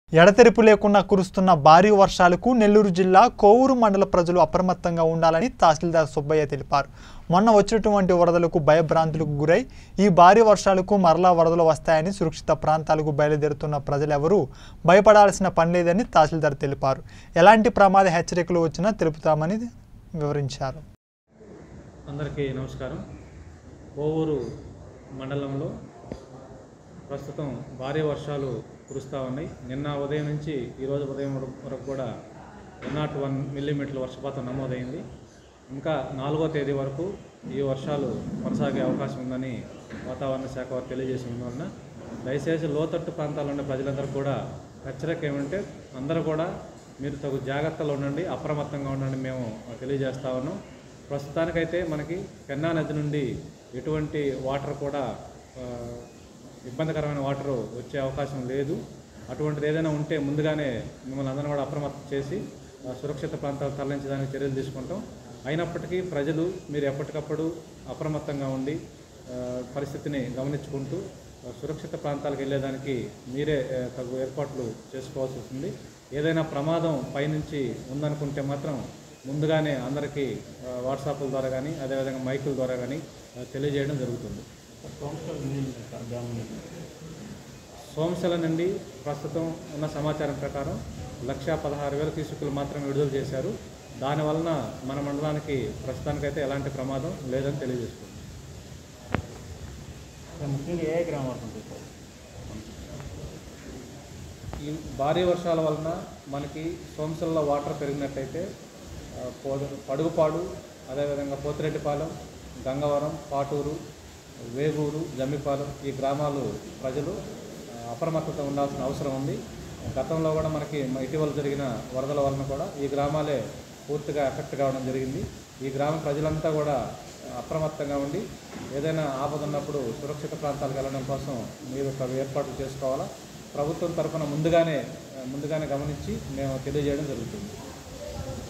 ఎడతెరిపి లేకుండా కురుస్తున్న భారీ వర్షాలకు నెల్లూరు జిల్లా కోవూరు మండల ప్రజలు అప్రమత్తంగా ఉండాలని తహసీల్దార్ సుబ్బయ్య తెలిపారు మొన్న వచ్చినటువంటి వరదలకు భయభ్రాంతులకు గురై ఈ భారీ వర్షాలకు మరలా వరదలు వస్తాయని సురక్షిత ప్రాంతాలకు బయలుదేరుతున్న ప్రజలెవరూ భయపడాల్సిన పని లేదని తహసీల్దార్ తెలిపారు ఎలాంటి ప్రమాద హెచ్చరికలు వచ్చినా తెలుపుతామని వివరించారు అందరికీ నమస్కారం కోవూరు మండలంలో ప్రస్తుతం భారీ వర్షాలు కురుస్తూ ఉన్నాయి నిన్న ఉదయం నుంచి ఈరోజు ఉదయం వరకు కూడా వన్ నాట్ వన్ మిల్లీమీటర్ల వర్షపాతం నమోదైంది ఇంకా నాలుగో తేదీ వరకు ఈ వర్షాలు కొనసాగే అవకాశం ఉందని వాతావరణ శాఖ వారు తెలియజేసి ఉన్నవలన దయచేసి లోతట్టు ప్రాంతాల్లో ఉన్న ప్రజలందరూ కూడా హెచ్చరిక ఏమంటే అందరూ కూడా మీరు తగు జాగ్రత్తలో ఉండండి అప్రమత్తంగా ఉండండి మేము తెలియజేస్తా ఉన్నాం ప్రస్తుతానికైతే మనకి పెన్నా నది నుండి ఎటువంటి వాటర్ కూడా ఆ, ఇబ్బందికరమైన వాటర్ వచ్చే అవకాశం లేదు అటువంటిది ఏదైనా ఉంటే ముందుగానే మిమ్మల్ని అందరం కూడా అప్రమత్తం చేసి ఆ, సురక్షిత ప్రాంతాలకు తరలించడానికి చర్యలు తీసుకుంటాం అయినప్పటికీ ప్రజలు మీరు ఎప్పటికప్పుడు అప్రమత్తంగా ఉండి ఆ, పరిస్థితిని గమనించుకుంటూ ఆ, సురక్షిత ప్రాంతాలకు వెళ్ళేదానికి మీరే ఆ, తగు ఏర్పాట్లు చేసుకోవాల్సి వస్తుంది ఏదైనా ప్రమాదం పైనుంచి ఉందనుకుంటే మాత్రం ముందుగానే అందరికీ ఆ, వాట్సాప్ల ద్వారా కానీ అదేవిధంగా మైకుల ద్వారా కానీ ఆ, తెలియజేయడం జరుగుతుంది సోమశల నుండి ప్రస్తుతం ఉన్న సమాచారం ప్రకారం లక్ష పదహారు వేల క్యూసెక్కులు మాత్రమే విడుదల చేశారు దానివలన మన మండలానికి ప్రస్తుతానికైతే ఎలాంటి ప్రమాదం లేదని తెలియజేస్తుంది ముఖ్యంగా ఏ గ్రామాలు ఉంటాయి సార్ ఈ భారీ వర్షాల వలన మనకి సోమశల్లో వాటర్ పెరిగినట్టయితే ఆ, పో- పడుగుపాడు అదేవిధంగా పోతిరెడ్డిపాలెం గంగవరం పాటూరు వేగూరు జమ్మిపాలెం ఈ గ్రామాలు ప్రజలు ఆ, అప్రమత్తత ఉండాల్సిన అవసరం ఉంది గతంలో కూడా మనకి మ- ఇటీవల జరిగిన వరదల వలన కూడా ఈ గ్రామాలే పూర్తిగా ఎఫెక్ట్ కావడం జరిగింది ఈ గ్రామ ప్రజలంతా కూడా అప్రమత్తంగా ఉండి ఏదైనా ఆపద ఉన్నప్పుడు సురక్షిత ప్రాంతాలకు వెళ్ళడం కోసం మీరు తగు ఏర్పాట్లు చేసుకోవాలా ప్రభుత్వం తరఫున ముందుగానే ముందుగానే గమనించి మేము తెలియజేయడం జరుగుతుంది